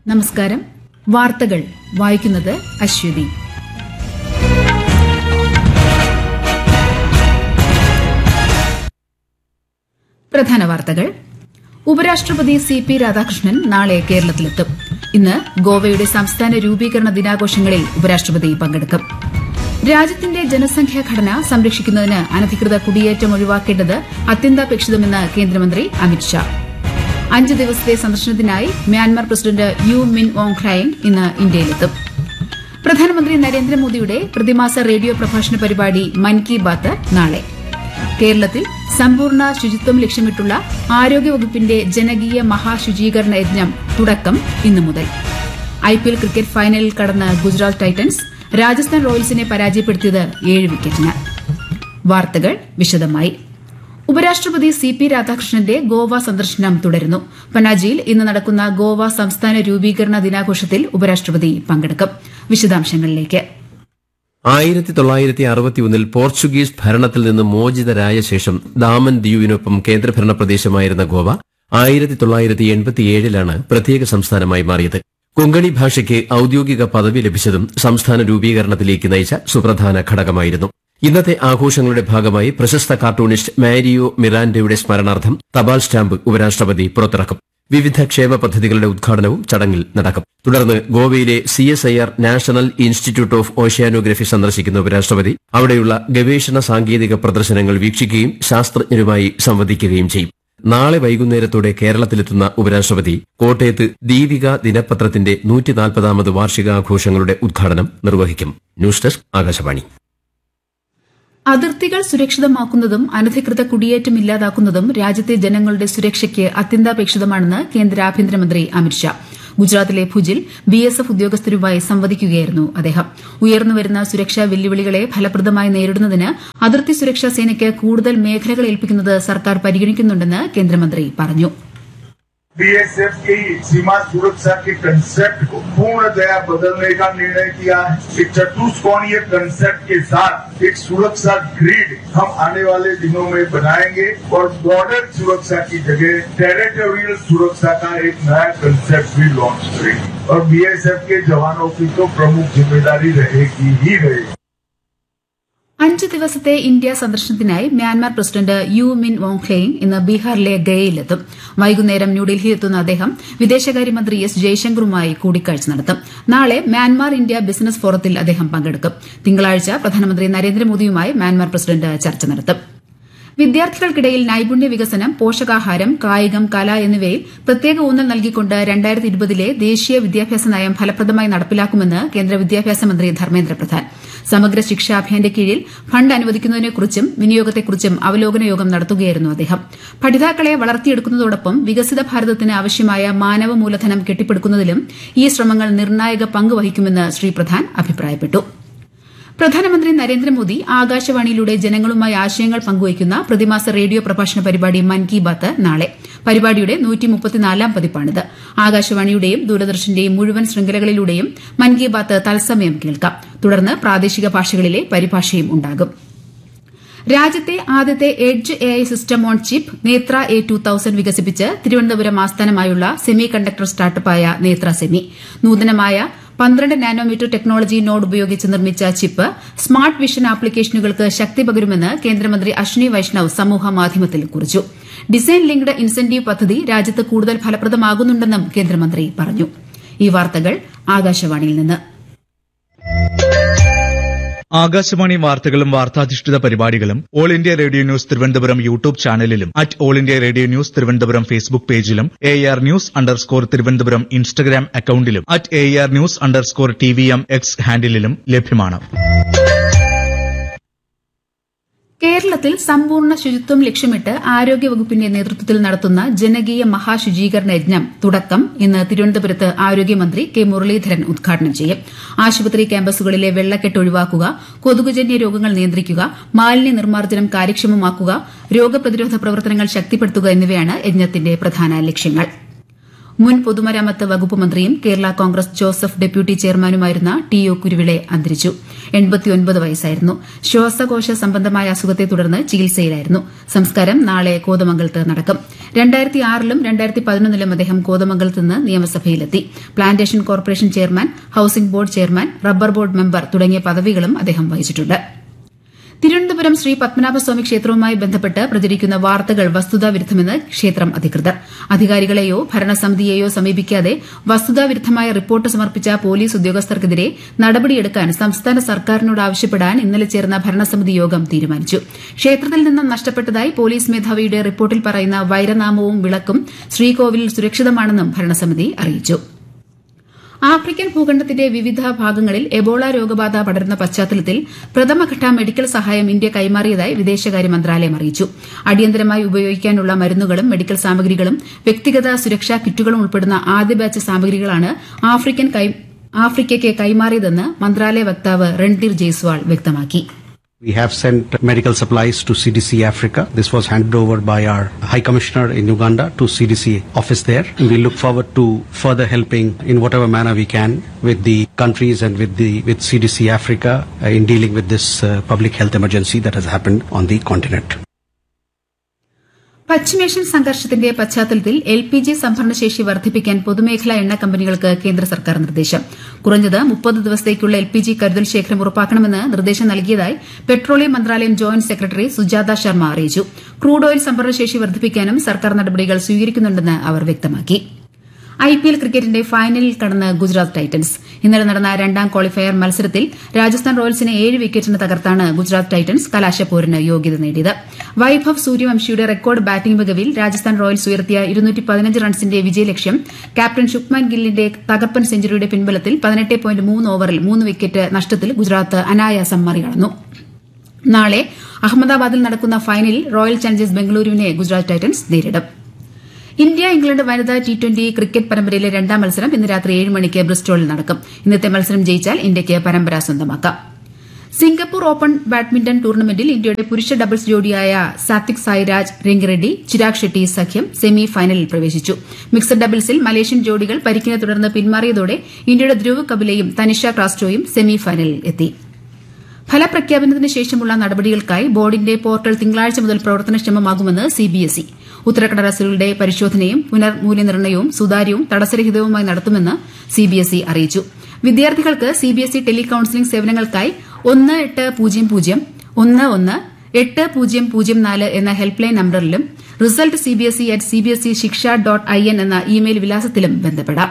നമസ്കാരം വാർത്തകൾ വായിക്കുന്നത് അശ്വതി പ്രധാന വാർത്തകൾ ഉപരാഷ്ട്രപതി സി പി രാധാകൃഷ്ണൻ നാളെ കേരളത്തിലെത്തും ഇന്ന് ഗോവയുടെ സംസ്ഥാന രൂപീകരണ ദിനാഘോഷങ്ങളിൽ ഉപരാഷ്ട്രപതി പങ്കെടുക്കും രാജ്യത്തിന്റെ ജനസംഖ്യാ ഘടന സംരക്ഷിക്കുന്നതിന് അനധികൃത കുടിയേറ്റം ഒഴിവാക്കേണ്ടത് അത്യന്താപേക്ഷിതമെന്ന് കേന്ദ്രമന്ത്രി അമിത്ഷാ അഞ്ച് ദിവസത്തെ സന്ദർശനത്തിനായി Myanmar president U Min Aung ഖ്രൈങ് ഇന്ന് ഇന്ത്യയിലെത്തും പ്രധാനമന്ത്രി നരേന്ദ്രമോദിയുടെ പ്രതിമാസ റേഡിയോ പ്രഭാഷണ പരിപാടി മൻ കി ബാത്ത് നാളെ കേരളത്തിൽ സമ്പൂർണ്ണ ശുചിത്വം ലക്ഷ്യമിട്ടുള്ള ആരോഗ്യവകുപ്പിന്റെ ജനകീയ മഹാശുചീകരണ യജ്ഞം തുടക്കം ഇന്നു മുതൽ ഐപിഎൽ ക്രിക്കറ്റ് ഫൈനലിൽ കടന്ന് ഗുജറാത്ത് ടൈറ്റൻസ് രാജസ്ഥാൻ റോയൽസിനെ പരാജയപ്പെടുത്തിയത് ഏഴ് വിക്കറ്റിന് വാർത്തകൾ വിശദമായി ഉപരാഷ്ട്രപതി സി പി രാധാകൃഷ്ണന്റെ ഗോവ സന്ദർശനം തുടരുന്നു പനാജിയിൽ ഇന്ന് നടക്കുന്ന ഗോവ സംസ്ഥാന രൂപീകരണ ദിനാഘോഷത്തിൽ ഉപരാഷ്ട്രപതി പങ്കെടുക്കും വിശദാംശങ്ങളിലേക്ക് ആയിരത്തി തൊള്ളായിരത്തി അറുപത്തിയൊന്നിൽ പോർച്ചുഗീസ് ഭരണത്തിൽ നിന്ന് മോചിതരായ ശേഷം ദാമൻ ദ്വീപിനൊപ്പം കേന്ദ്രഭരണ പ്രദേശമായിരുന്ന ഗോവ ആയിരത്തി തൊള്ളായിരത്തി എൺപത്തിയേഴിലാണ് പ്രത്യേക സംസ്ഥാനമായി മാറിയത് കൊങ്കണി ഭാഷയ്ക്ക് ഔദ്യോഗിക പദവി ലഭിച്ചതും സംസ്ഥാന രൂപീകരണത്തിലേക്ക് നയിച്ച സുപ്രധാന ഘടകമായിരുന്നു ഇന്നത്തെ ആഘോഷങ്ങളുടെ ഭാഗമായി പ്രശസ്ത കാർട്ടൂണിസ്റ്റ് മാരിയോ മിറാൻഡയുടെ സ്മരണാർത്ഥം തപാൽ സ്റ്റാമ്പ് ഉപരാഷ്ട്രപതി പുറത്തിറക്കും വിവിധ ക്ഷേമ പദ്ധതികളുടെ ഉദ്ഘാടനവും ചടങ്ങിൽ നടക്കും തുടർന്ന് ഗോവയിലെ C S I R national institute of oceanography സന്ദർശിക്കുന്ന ഉപരാഷ്ട്രപതി അവിടെയുള്ള ഗവേഷണ സാങ്കേതിക പ്രദർശനങ്ങൾ വീക്ഷിക്കുകയും ശാസ്ത്രജ്ഞരുമായി സംവദിക്കുകയും ചെയ്യും നാളെ വൈകുന്നേരത്തോടെ കേരളത്തിലെത്തുന്ന ഉപരാഷ്ട്രപതി കോട്ടയത്ത് ദീപിക ദിനപത്രത്തിന്റെ നൂറ്റിനാൽപ്പതാമത് വാർഷികാഘോഷങ്ങളുടെ ഉദ്ഘാടനം നിർവഹിക്കും ന്യൂസ് ഡെസ്ക് ആകാശവാണി അതിർത്തികൾ സുരക്ഷിതമാക്കുന്നതും അനധികൃത കുടിയേറ്റം ഇല്ലാതാക്കുന്നതും രാജ്യത്തെ ജനങ്ങളുടെ സുരക്ഷയ്ക്ക് അത്യന്താപേക്ഷിതമാണെന്ന് കേന്ദ്ര ആഭ്യന്തരമന്ത്രി അമിത്ഷാ ഗുജറാത്തിലെ ഭുജിൽ ബി എസ് എഫ് ഉദ്യോഗസ്ഥരുമായി സംവദിക്കുകയായിരുന്നു അദ്ദേഹം ഉയർന്നുവരുന്ന സുരക്ഷാ വെല്ലുവിളികളെ ഫലപ്രദമായി നേരിടുന്നതിന് അതിർത്തി സുരക്ഷാ സേനയ്ക്ക് കൂടുതൽ മേഖലകൾ ഏൽപ്പിക്കുന്നത് സർക്കാർ പരിഗണിക്കുന്നുണ്ടെന്ന് കേന്ദ്രമന്ത്രി പറഞ്ഞു बीएसएफ की सीमा सुरक्षा के कंसेप्ट को पूर्णतया बदलने का निर्णय किया है एक चतुष्कोणीय कंसेप्ट के साथ एक सुरक्षा ग्रिड हम आने वाले दिनों में बनाएंगे और बॉर्डर सुरक्षा की जगह टेरिटोरियल सुरक्षा का एक नया कंसेप्ट भी लॉन्च करेंगे और बीएसएफ के जवानों की तो प्रमुख जिम्मेदारी रहेगी ही रहेगी അഞ്ച് ദിവസത്തെ ഇന്ത്യ സന്ദർശനത്തിനായി മ്യാൻമാർ പ്രസിഡന്റ് യു മിൻ വോങ്ക്ലെയിങ് ഇന്ന് ബീഹാറിലെ ഗയയിലെത്തും വൈകുന്നേരം ന്യൂഡൽഹിയിലെത്തുന്ന അദ്ദേഹം വിദേശകാര്യമന്ത്രി എസ് ജയശങ്കറുമായി കൂടിക്കാഴ്ച നടത്തും നാളെ മ്യാൻമാർ ഇന്ത്യ ബിസിനസ് ഫോറത്തിൽ അദ്ദേഹം പങ്കെടുക്കും തിങ്കളാഴ്ച പ്രധാനമന്ത്രി നരേന്ദ്രമോദിയുമായി മ്യാൻമാർ പ്രസിഡന്റ് ചർച്ച നടത്തും വിദ്യാർത്ഥികൾക്കിടയിൽ നൈപുണ്യ വികസനം പോഷകാഹാരം കായികം കല എന്നിവയിൽ പ്രത്യേക ഊന്നൽ നൽകിക്കൊണ്ട് രണ്ടായിരത്തി ഇരുപതിലെ ദേശീയ വിദ്യാഭ്യാസ നയം ഫലപ്രദമായി നടപ്പിലാക്കുമെന്ന് കേന്ദ്ര വിദ്യാഭ്യാസ മന്ത്രി ധർമ്മേന്ദ്ര പ്രധാൻ സമഗ്ര ശിക്ഷാ അഭിയാന്റെ കീഴിൽ ഫണ്ട് അനുവദിക്കുന്നതിനെക്കുറിച്ചും വിനിയോഗത്തെക്കുറിച്ചും അവലോകന യോഗം നടത്തുകയായിരുന്നു അദ്ദേഹം പഠിതാക്കളെ വളർത്തിയെടുക്കുന്നതോടൊപ്പം വികസിത ഭാരതത്തിന് ആവശ്യമായ മാനവ മൂലധനം കെട്ടിപ്പടുക്കുന്നതിലും ഈ ശ്രമങ്ങൾ നിർണായക പങ്ക് വഹിക്കുമെന്ന് ശ്രീ പ്രധാൻ അഭിപ്രായപ്പെട്ടു പ്രധാനമന്ത്രി നരേന്ദ്രമോദി ആകാശവാണിയിലൂടെ ജനങ്ങളുമായി ആശയങ്ങൾ പങ്കുവയ്ക്കുന്ന പ്രതിമാസ റേഡിയോ പ്രഭാഷണ പരിപാടി മൻ കി ബാത്ത് നാളെ പരിപാടിയുടെ നൂറ്റിമുപ്പത്തിനാലാം പതിപ്പാണിത് ആകാശവാണിയുടെയും ദൂരദർശന്റെയും മുഴുവൻ ശൃംഖലകളിലൂടെയും മൻ കി ബാത്ത് തത്സമയം കേൾക്കാം തുടർന്ന് പ്രാദേശിക ഭാഷകളിലെ പരിഭാഷയും ഉണ്ടാകും രാജ്യത്തെ ആദ്യത്തെ edge A I system on chip Netra A two thousand വികസിപ്പിച്ച് തിരുവനന്തപുരം ആസ്ഥാനമായുള്ള സെമി കണ്ടക്ടർ സ്റ്റാർട്ടപ്പായ നേത്ര സെമി നൂതനമായ പന്ത്രണ്ട് നാനോമീറ്റർ ടെക്നോളജി നോഡ് ഉപയോഗിച്ച് നിർമ്മിച്ച ചിപ്പ് സ്മാർട്ട് വിഷൻ ആപ്ലിക്കേഷനുകൾക്ക് ശക്തി പകരുമെന്ന് കേന്ദ്രമന്ത്രി അശ്വിനി വൈഷ്ണവ് സമൂഹ മാധ്യമത്തിൽ കുറിച്ചു ഡിസൈൻ ലിങ്ക്ഡ് ഇൻസെന്റീവ് പദ്ധതി രാജ്യത്ത് കൂടുതൽ ഫലപ്രദമാകുന്നുണ്ടെന്നും കേന്ദ്രമന്ത്രി പറഞ്ഞു ഈ വാർത്തകൾ ആകാശവാണിയിൽ നിന്ന് ആകാശവാണി വാർത്തകളും വാർത്താധിഷ്ഠിത പരിപാടികളും all India radio news Thiruvananthapuram YouTube ചാനലിലും at all India radio news Thiruvananthapuram Facebook പേജിലും A R news underscore Thiruvananthapuram Instagram അക്കൌണ്ടിലും at A R news underscore T V M X ഹാൻഡിലും ലഭ്യമാണ് കേരളത്തിൽ സമ്പൂർണ്ണ ശുചിത്വം ലക്ഷ്യമിട്ട് ആരോഗ്യവകുപ്പിന്റെ നേതൃത്വത്തിൽ നടത്തുന്ന ജനകീയ മഹാശുചീകരണ യജ്ഞം തുടക്കം ഇന്ന് തിരുവനന്തപുരത്ത് ആരോഗ്യമന്ത്രി കെ മുരളീധരൻ ഉദ്ഘാടനം ചെയ്യും ആശുപത്രി ക്യാമ്പസുകളിലെ വെള്ളക്കെട്ട് ഒഴിവാക്കുക കൊതുകുജന്യ രോഗങ്ങൾ നിയന്ത്രിക്കുക മാലിന്യ നിർമ്മാർജ്ജനം കാര്യക്ഷമമാക്കുക രോഗപ്രതിരോധ പ്രവർത്തനങ്ങൾ ശക്തിപ്പെടുത്തുക എന്നിവയാണ് യജ്ഞത്തിന്റെ പ്രധാന ലക്ഷ്യങ്ങൾ മുൻ പൊതുമരാമത്ത് വകുപ്പ് മന്ത്രിയും കേരള കോൺഗ്രസ് ജോസഫ് ഡെപ്യൂട്ടി ചെയർമാനുമായിരുന്ന ടി ഒ കുരുവിളെ അന്തരിച്ചു വയസ്സായിരുന്നു ശ്വാസകോശ സംബന്ധമായ അസുഖത്തെ തുടർന്ന് ചികിത്സയിലായിരുന്നു സംസ്കാരം നാളെ കോതമംഗലത്ത് നടക്കും രണ്ടായിരത്തി ആറിലും രണ്ടായിരത്തി പതിനൊന്നിലും അദ്ദേഹം കോതമംഗലത്ത് നിന്ന് നിയമസഭയിലെത്തി plantation corporation chairman housing board chairman rubber board member തുടങ്ങിയ പദവികളും അദ്ദേഹം വഹിച്ചിട്ടുണ്ട് തിരുവനന്തപുരം ശ്രീ പത്മനാഭസ്വാമി ക്ഷേത്രവുമായി ബന്ധപ്പെട്ട് പ്രചരിക്കുന്ന വാർത്തകൾ വസ്തുതാവിരുദ്ധമെന്ന് ക്ഷേത്രം അധികൃതർ അധികാരികളെയോ ഭരണസമിതിയെയോ സമീപിക്കാതെ വസ്തുതാവിരുദ്ധമായ റിപ്പോർട്ട് സമർപ്പിച്ച പോലീസ് ഉദ്യോഗസ്ഥർക്കെതിരെ നടപടിയെടുക്കാൻ സംസ്ഥാന സർക്കാരിനോട് ആവശ്യപ്പെടാൻ ഇന്നലെ ചേർന്ന ഭരണസമിതി യോഗം തീരുമാനിച്ചു ക്ഷേത്രത്തിൽ നിന്നും നഷ്ടപ്പെട്ടതായി പോലീസ് മേധാവിയുടെ റിപ്പോർട്ടിൽ പറയുന്ന വൈരനാമവും വിളക്കും ശ്രീകോവിലിൽ സുരക്ഷിതമാണെന്നും ഭരണസമിതി അറിയിച്ചു ആഫ്രിക്കൻ ഭൂഖണ്ഡത്തിന്റെ വിവിധ ഭാഗങ്ങളിൽ എബോള രോഗബാധ പടരുന്ന പശ്ചാത്തലത്തിൽ പ്രഥമഘട്ട മെഡിക്കൽ സഹായം ഇന്ത്യ കൈമാറിയതായി വിദേശകാര്യ മന്ത്രാലയം അറിയിച്ചു അടിയന്തരമായി ഉപയോഗിക്കാനുള്ള മരുന്നുകളും മെഡിക്കൽ സാമഗ്രികളും വ്യക്തിഗത സുരക്ഷാ കിറ്റുകളും ഉൾപ്പെടുന്ന ആദ്യ ബാച്ച് സാമഗ്രികളാണ് ആഫ്രിക്കയ്ക്ക് കൈമാറിയതെന്ന് മന്ത്രാലയ വക്താവ് രൺധീർ ജയ്സ്വാൾ വ്യക്തമാക്കി We have sent medical supplies to CDC Africa. This was handed over by our High Commissioner in Uganda to CDC office there. And we look forward to further helping in whatever manner we can with the countries and with the with CDC Africa uh, in dealing with this uh, public health emergency that has happened on the continent. പശ്ചിമേഷ്യൻ സംഘർഷത്തിന്റെ പശ്ചാത്തലത്തിൽ L P G സംഭരണശേഷി വർദ്ധിപ്പിക്കാൻ പൊതുമേഖലാ എണ്ണ കമ്പനികൾക്ക് കേന്ദ്ര സർക്കാർ നിർദ്ദേശം കുറഞ്ഞത് മുപ്പത് ദിവസത്തേക്കുള്ള എൽ പി ജി കരുതൽ ശേഖരം ഉറപ്പാക്കണമെന്ന് നിർദ്ദേശം നൽകിയതായി പെട്രോളിയം മന്ത്രാലയം ജോയിന്റ് സെക്രട്ടറി സുജാത ശർമ്മ അറിയിച്ചു ക്രൂഡ് ഓയിൽ സംഭരണശേഷി വർദ്ധിപ്പിക്കാനും സർക്കാർ നടപടികൾ സ്വീകരിക്കുന്നുണ്ടെന്ന് അവർ വ്യക്തമാക്കി ഐപിഎൽ ക്രിക്കറ്റിന്റെ ഫൈനലിൽ കടന്ന് ഗുജറാത്ത് ടൈറ്റൻസ് ഇന്നലെ നടന്ന രണ്ടാം ക്വാളിഫയർ മത്സരത്തിൽ രാജസ്ഥാൻ റോയൽസിനെ ഏഴ് വിക്കറ്റിന് തകർത്താണ് ഗുജറാത്ത് ടൈറ്റൻസ് കലാശപ്പോരിന് യോഗ്യത നേടിയത് വൈഭവ് സൂര്യവംശിയുടെ റെക്കോർഡ് ബാറ്റിംഗ് മികവിൽ രാജസ്ഥാൻ റോയൽസ് ഉയർത്തിയ റൺസിന്റെ വിജയലക്ഷ്യം ക്യാപ്റ്റൻ ശുക്മാൻ ഗില്ലിന്റെ തകർപ്പൻ സെഞ്ചുറിയുടെ പിൻബലത്തിൽ പതിനെട്ട് പോയിന്റ് മൂന്ന് ഓവറിൽ മൂന്ന് വിക്കറ്റ് നഷ്ടത്തിൽ ഗുജറാത്ത് അനായാസം മറികടന്നു നാളെ അഹമ്മദാബാദിൽ നടക്കുന്ന ഫൈനലിൽ റോയൽ ചലഞ്ചേഴ്സ് ബംഗളൂരുവിനെ ഗുജറാത്ത് ടൈറ്റൻസ് നേരിടും ഇന്ത്യ ഇംഗ്ലണ്ട് വനിതാ ടി ട്വന്റി ക്രിക്കറ്റ് പരമ്പരയിലെ രണ്ടാം മത്സരം ഇന്ന് രാത്രി ഏഴ് മണിക്ക് ബ്രിസ്റ്റോളിൽ നടക്കും ഇന്നത്തെ മത്സരം ജയിച്ചാൽ ഇന്ത്യയ്ക്ക് പരമ്പര സ്വന്തമാക്കാം സിംഗപ്പൂർ ഓപ്പൺ ബാഡ്മിന്റൺ ടൂർണമെന്റിൽ ഇന്ത്യയുടെ പുരുഷ ഡബിൾസ് ജോഡിയായ സാത്വിക് സായിരാജ് രംഗറെഡ്ഡി ചിരാഗ് ഷെട്ടി സഖ്യം സെമി ഫൈനലിൽ പ്രവേശിച്ചു മിക്സഡ് ഡബിൾസിൽ മലേഷ്യൻ ജോഡികൾ പരിക്കിനെ തുടർന്ന് പിന്മാറിയതോടെ ഇന്ത്യയുടെ ധ്രുവ് കപിലയും തനിഷ ക്രാസ്റ്റോയും സെമി ഫൈനലിൽ എത്തി ഫലപ്രഖ്യാപനത്തിന് ശേഷമുള്ള നടപടികൾക്കായി ബോർഡിന്റെ പോർട്ടൽ തിങ്കളാഴ്ച മുതൽ പ്രവർത്തനക്ഷമമാകുമെന്ന് സിബിഎസ്ഇ ഉത്തരക്കടലാസുകളുടെ പരിശോധനയും പുനർമൂല്യനിർണ്ണയവും സുതാര്യവും തടസ്സരഹിതവുമായി നടത്തുമെന്ന് സിബിഎസ്ഇ അറിയിച്ചു വിദ്യാർത്ഥികൾക്ക് സിബിഎസ്ഇ ടെലി കൌൺസിലിംഗ് സേവനങ്ങൾക്കായി ഒന്ന് എട്ട് പൂജ്യം പൂജ്യം ഒന്ന് ഒന്ന് എട്ട് പൂജ്യം പൂജ്യം നാല് എന്ന ഹെൽപ്പ് ലൈൻ നമ്പറിലും result CBSE at CBSE shiksha dot I N എന്ന ഇമെയിൽ വിലാസത്തിലും ബന്ധപ്പെടാം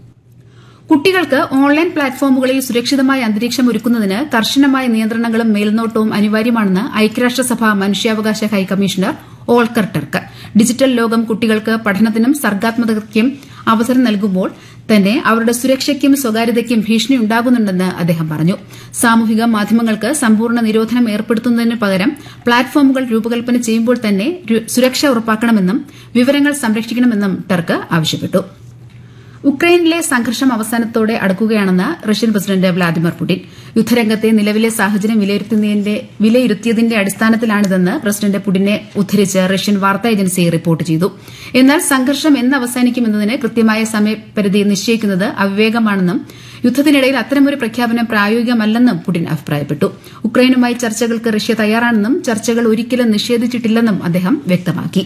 കുട്ടികൾക്ക് ഓൺലൈൻ പ്ലാറ്റ്ഫോമുകളിൽ സുരക്ഷിതമായ അന്തരീക്ഷം ഒരുക്കുന്നതിന് കർശനമായ നിയന്ത്രണങ്ങളും മേൽനോട്ടവും അനിവാര്യമാണെന്ന് ഐക്യരാഷ്ട്രസഭ മനുഷ്യാവകാശ ഹൈക്കമ്മീഷണർ ഓൾക്കർ ടർക്ക് ഡിജിറ്റൽ ലോകം കുട്ടികൾക്ക് പഠനത്തിനും സർഗാത്മകതയ്ക്കും അവസരം നൽകുമ്പോൾ തന്നെ അവരുടെ സുരക്ഷയ്ക്കും സ്വകാര്യതയ്ക്കും ഭീഷണിയുണ്ടാകുന്നുണ്ടെന്ന് അദ്ദേഹം പറഞ്ഞു സാമൂഹിക മാധ്യമങ്ങൾക്ക് സമ്പൂർണ്ണ നിരോധനം ഏർപ്പെടുത്തുന്നതിന് പകരം പ്ലാറ്റ്ഫോമുകൾ രൂപകൽപ്പന ചെയ്യുമ്പോൾ തന്നെ സുരക്ഷ ഉറപ്പാക്കണമെന്നും വിവരങ്ങൾ സംരക്ഷിക്കണമെന്നും ടർക്ക് ആവശ്യപ്പെട്ടു ഉക്രൈനിലെ സംഘർഷം അവസാനത്തോടെ അടുക്കുകയാണെന്ന് റഷ്യൻ പ്രസിഡന്റ് വ്ളാദിമിർ പുടിൻ യുദ്ധരംഗത്തെ നിലവിലെ സാഹചര്യം വിലയിരുത്തിയതിന്റെ അടിസ്ഥാനത്തിലാണിതെന്ന് പ്രസിഡന്റ് പുടിനെ ഉദ്ധരിച്ച് റഷ്യൻ വാർത്താ ഏജൻസി റിപ്പോർട്ട് ചെയ്തു എന്നാൽ സംഘർഷം എന്ന് അവസാനിക്കുമെന്നതിന് കൃത്യമായ സമയപരിധി നിശ്ചയിക്കുന്നത് അവിവേകമാണെന്നും യുദ്ധത്തിനിടയിൽ അത്തരമൊരു പ്രഖ്യാപനം പ്രായോഗികമല്ലെന്നും പുടിൻ അഭിപ്രായപ്പെട്ടു ഉക്രൈനുമായി ചർച്ചകൾക്ക് റഷ്യ തയ്യാറാണെന്നും ചർച്ചകൾ ഒരിക്കലും നിഷേധിച്ചിട്ടില്ലെന്നും അദ്ദേഹം വ്യക്തമാക്കി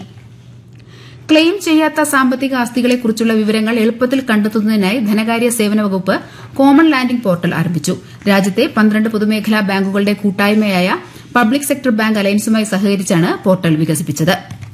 ക്ലെയിം ചെയ്യാത്ത സാമ്പത്തിക ആസ്തികളെക്കുറിച്ചുള്ള വിവരങ്ങൾ എളുപ്പത്തിൽ കണ്ടെത്തുന്നതിനായി ധനകാര്യ സേവന വകുപ്പ് കോമൺ ലാൻഡിംഗ് പോർട്ടൽ ആരംഭിച്ചു രാജ്യത്തെ പന്ത്രണ്ട് പൊതുമേഖലാ ബാങ്കുകളുടെ കൂട്ടായ്മയായ പബ്ലിക് സെക്ടർ ബാങ്ക് അലയൻസുമായി സഹകരിച്ചാണ് പോർട്ടൽ വികസിപ്പിച്ചത്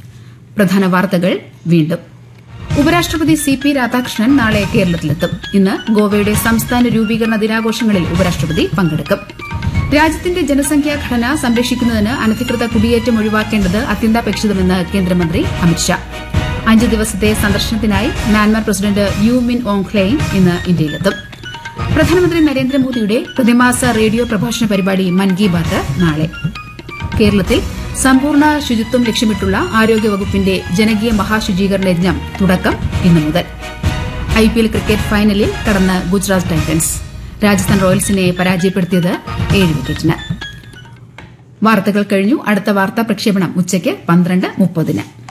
പ്രധാന വാർത്തകൾ വീണ്ടും ഉപരാഷ്ട്രപതി സി പി രാധാകൃഷ്ണൻ നാളെ കേരളത്തിലെത്തും ഇന്ന് ഗോവയുടെ സംസ്ഥാന രൂപീകരണ ദിനാഘോഷങ്ങളിൽ ഉപരാഷ്ട്രപതി പങ്കെടുക്കും രാജ്യത്തിന്റെ ജനസംഖ്യാ ഘടന സംരക്ഷിക്കുന്നതിന് അനധികൃത കുടിയേറ്റം ഒഴിവാക്കേണ്ടത് അത്യന്താപേക്ഷിതമെന്ന് കേന്ദ്രമന്ത്രി അമിത്ഷാ അഞ്ച് ദിവസത്തെ സന്ദർശനത്തിനായി Myanmar president U Min Aung ഖ്ലെയിൻ ഇന്ന് ഇന്ത്യയിലെത്തും പ്രധാനമന്ത്രി നരേന്ദ്രമോദിയുടെ പ്രതിമാസ റേഡിയോ പ്രഭാഷണ പരിപാടി മൻ കി ബാത്ത് നാളെ കേരളത്തിൽ സമ്പൂർണ്ണ ശുചിത്വം ലക്ഷ്യമിട്ടുള്ള ആരോഗ്യവകുപ്പിന്റെ ജനകീയ മഹാശുചീകരണ യജ്ഞം തുടക്കം ഇന്നു മുതൽ ഐപിഎൽ ക്രിക്കറ്റ് ഫൈനലിൽ കടന്ന് ഗുജറാത്ത് ടൈറ്റൻസ് രാജസ്ഥാൻ റോയൽസിനെ പരാജയപ്പെടുത്തിയത് ഏഴ് വിക്കറ്റിന് വാർത്തകൾ കഴിഞ്ഞു അടുത്ത വാർത്താ പ്രക്ഷേപണം ഉച്ചയ്ക്ക് പന്ത്രണ്ട് മുപ്പതിന്